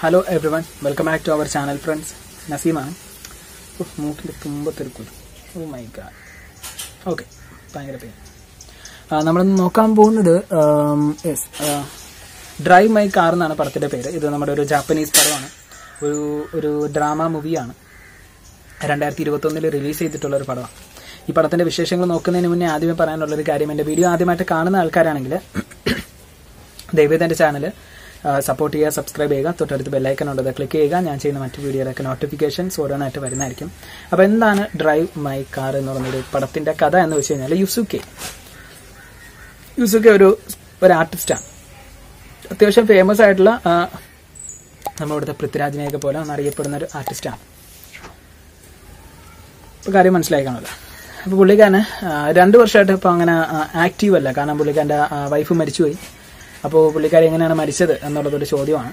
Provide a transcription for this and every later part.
hello everyone welcome back to our channel friends നസീമാണ് ഉഫ്, മൂക്കിൻ്റെ തുമ്പത്തെടുക്കും ഓ മൈ ഗാഡ് ഓക്കെ ഭയങ്കര പെയിൻ നമ്മളിന്ന് നോക്കാൻ പോകുന്നത് യെസ് ഡ്രൈവ് മൈ കാർ എന്നാണ് പടത്തിൻ്റെ പേര് ഇത് നമ്മുടെ ഒരു ജാപ്പനീസ് പടമാണ് ഒരു ഒരു ഡ്രാമ മൂവിയാണ് രണ്ടായിരത്തി ഇരുപത്തൊന്നിൽ റിലീസ് ചെയ്തിട്ടുള്ള ഒരു പടമാണ് ഈ പടത്തിന്റെ വിശേഷങ്ങൾ നോക്കുന്നതിന് മുന്നേ ആദ്യമേ പറയാനുള്ള ഒരു കാര്യം എൻ്റെ വീഡിയോ ആദ്യമായിട്ട് കാണുന്ന ആൾക്കാരാണെങ്കിൽ ദയവേദ എൻ്റെ ചാനൽ സപ്പോർട്ട് ചെയ്യുക സബ്സ്ക്രൈബ് ചെയ്യുക തൊട്ടടുത്ത് ബെല്ലൈക്കൺ ഉണ്ട് ക്ലിക്ക് ചെയ്യുക ഞാൻ ചെയ്യുന്ന മറ്റു വീഡിയോയിലൊക്കെ നോട്ടിഫിക്കേഷൻസ് ഓരോന്നായിട്ട് വരുന്നതായിരിക്കും അപ്പോൾ എന്താണ് ഡ്രൈവ് മൈ കാർ എന്ന് പറഞ്ഞൊരു പടത്തിന്റെ കഥ എന്ന് വെച്ച് കഴിഞ്ഞാൽ യുസുക്കെ യുസുക്കെ ഒരു ഒരു ആർട്ടിസ്റ്റാണ് അത്യാവശ്യം ഫേമസ് ആയിട്ടുള്ള ആ, നമ്മുടെ ഇവിടുത്തെ പൃഥ്വിരാജിനെയൊക്കെ പോലെ ഒന്ന് അറിയപ്പെടുന്ന ഒരു ആർട്ടിസ്റ്റാണ് ഇപ്പോൾ കാര്യം മനസ്സിലായി കാണുമല്ലോ അപ്പോൾ പുള്ളിക്കാരന് ആ, രണ്ട് വർഷമായിട്ട് ഇപ്പോൾ അങ്ങനെ ആക്റ്റീവ് അല്ല കാരണം പുള്ളിക്കാരൻ്റെ വൈഫ് മരിച്ചുപോയി അപ്പോൾ പുള്ളിക്കാരി എങ്ങനെയാണ് മരിച്ചത് എന്നുള്ളതൊരു ചോദ്യമാണ്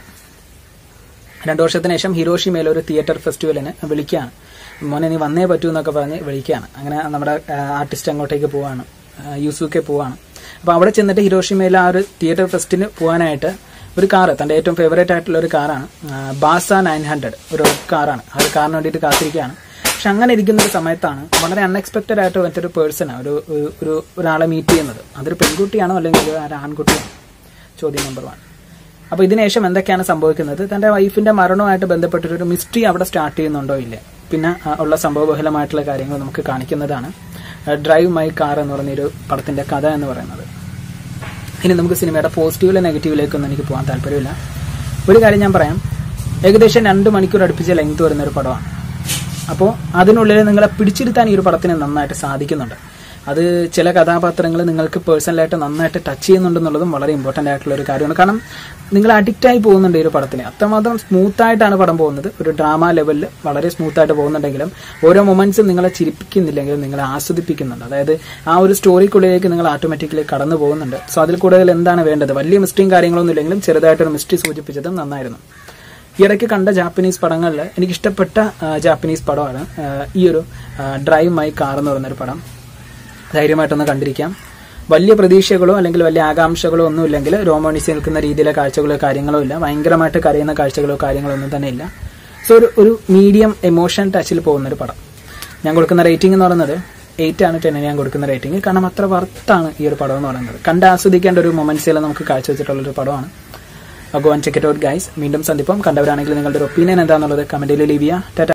രണ്ടു വർഷത്തിന് ശേഷം ഹിരോഷിമയിൽ ഒരു തിയേറ്റർ ഫെസ്റ്റിവലിന് വിളിക്കുകയാണ് മോനെ നീ വന്നേ പറ്റൂ എന്നൊക്കെ പറഞ്ഞ് വിളിക്കുകയാണ് അങ്ങനെ നമ്മുടെ ആർട്ടിസ്റ്റ് അങ്ങോട്ടേക്ക് പോവാണ് യൂസുക്കെ പോവാണ് അപ്പോൾ അവിടെ ചെന്നിട്ട് ഹിരോഷിമയിൽ ആ ഒരു തിയേറ്റർ ഫെസ്റ്റിന് പോകാനായിട്ട് ഒരു കാറ് തൻ്റെ ഏറ്റവും ഫേവറേറ്റ് ആയിട്ടുള്ള ഒരു കാറാണ് ബാസ നയൻ ഹൺഡ്രഡ് ഒരു കാറാണ് ആ ഒരു കാറിന് വേണ്ടിയിട്ട് കാത്തിരിക്കുകയാണ് പക്ഷെ അങ്ങനെ ഇരിക്കുന്ന ഒരു സമയത്താണ് വളരെ അൺഎക്സ്പെക്റ്റഡ് ആയിട്ട് മറ്റൊരു പേഴ്സണാണ് ഒരു ഒരു- ഒരു ഒരാളെ മീറ്റ് ചെയ്യുന്നത് അതൊരു പെൺകുട്ടിയാണോ അല്ലെങ്കിൽ ഒരു ആൺകുട്ടിയാണോ ചോദ്യം നമ്പർ വൺ അപ്പോൾ ഇതിനുശേഷം എന്തൊക്കെയാണ് സംഭവിക്കുന്നത് തന്റെ വൈഫിന്റെ മരണവുമായിട്ട് ബന്ധപ്പെട്ടൊരു മിസ്റ്ററി അവിടെ സ്റ്റാർട്ട് ചെയ്യുന്നുണ്ടോ ഇല്ല പിന്നെ ആ, ഉള്ള സംഭവബഹലമായിട്ടുള്ള കാര്യങ്ങൾ നമുക്ക് കാണിക്കുന്നതാണ് ഡ്രൈവ് മൈ കാർ എന്ന് പറഞ്ഞൊരു പടത്തിന്റെ കഥ എന്ന് പറയുന്നത് ഇനി നമുക്ക് സിനിമയുടെ പോസിറ്റീവിലെ നെഗറ്റീവിലേക്കൊന്നും എനിക്ക് പോകാൻ താല്പര്യമില്ല ഒരു കാര്യം ഞാൻ പറയാം ഏകദേശം രണ്ട് മണിക്കൂർ അടുപ്പിച്ച് ലെങ്ത് വരുന്ന ഒരു പടമാണ് അപ്പോൾ അതിനുള്ളിൽ നിങ്ങളെ പിടിച്ചിരുത്താൻ ഈ ഒരു പടത്തിന് നന്നായിട്ട് സാധിക്കുന്നുണ്ട് അത് ചില കഥാപാത്രങ്ങൾ നിങ്ങൾക്ക് പേഴ്സണലായിട്ട് നന്നായിട്ട് ടച്ച് ചെയ്യുന്നുണ്ടെന്നുള്ളതും വളരെ ഇമ്പോർട്ടൻ്റ് ആയിട്ടുള്ള ഒരു കാര്യമാണ് കാരണം നിങ്ങൾ അഡിക്റ്റ് ആയി പോകുന്നുണ്ട് ഈ ഒരു പടത്തിന് അത്രമാത്രം സ്മൂത്ത് ആയിട്ടാണ് പടം പോകുന്നത് ഒരു ഡ്രാമ ലെവലിൽ വളരെ സ്മൂത്ത് ആയിട്ട് പോകുന്നുണ്ടെങ്കിലും ഓരോ മൊമെന്റ്സും നിങ്ങളെ ചിരിപ്പിക്കുന്നില്ലെങ്കിലും നിങ്ങളെ ആസ്വദിപ്പിക്കുന്നുണ്ട് അതായത് ആ ഒരു സ്റ്റോറിക്കുള്ളിലേക്ക് നിങ്ങൾ ഓട്ടോമാറ്റിക്കലി കടന്നു പോകുന്നുണ്ട് സോ അതിൽ കൂടുതൽ എന്താണ് വേണ്ടത് വലിയ മിസ്റ്ററിയും കാര്യങ്ങളൊന്നും ഇല്ലെങ്കിലും ചെറുതായിട്ടൊരു മിസ്റ്ററി സൂചിപ്പിച്ചതും നന്നായിരുന്നു ഈ ഇടയ്ക്ക് കണ്ട ജാപ്പനീസ് പടങ്ങളിൽ എനിക്ക് ഇഷ്ടപ്പെട്ട ആ, ജാപ്പനീസ് പടമാണ് ആ, ഈ ഒരു ആ, ഡ്രൈവ് മൈ കാർ എന്ന് പറയുന്നൊരു പടം ധൈര്യമായിട്ടൊന്ന് കണ്ടിരിക്കാം വലിയ പ്രതീക്ഷകളോ അല്ലെങ്കിൽ വലിയ ആകാംക്ഷകളോ ഒന്നും ഇല്ലെങ്കിൽ രോമോണിച്ച് നിൽക്കുന്ന രീതിയിലെ കാഴ്ചകളോ കാര്യങ്ങളോ ഇല്ല ഭയങ്കരമായിട്ട് കരയുന്ന കാഴ്ചകളോ കാര്യങ്ങളോ ഒന്നും തന്നെ ഇല്ല സോ ഒരു ഒരു മീഡിയം എമോഷൻ ടച്ചിൽ പോകുന്ന ഒരു പടം ഞാൻ കൊടുക്കുന്ന റേറ്റിംഗ് എന്ന് പറയുന്നത് എയ്റ്റ് ആണ് ടെന്നിന് ഞാൻ കൊടുക്കുന്ന റേറ്റിംഗ് കാരണം അത്ര വർത്താണ് ഈ ഒരു പടം എന്ന് പറയുന്നത് കണ്ട് ആസ്വദിക്കേണ്ട ഒരു മൊമെന്റ്സിൽ നമുക്ക് കാഴ്ചവെച്ചിട്ടുള്ള ഒരു പടമാണ് go and check it out guys വീണ്ടും സന്ദിപ്പം കണ്ടവരാണെങ്കിൽ നിങ്ങളുടെ ഒരു ഒപ്പീനിയൻ എന്താണെന്നുള്ളത് കമന്റിൽ ലീവ് ചെയ്യുക ടാറ്റ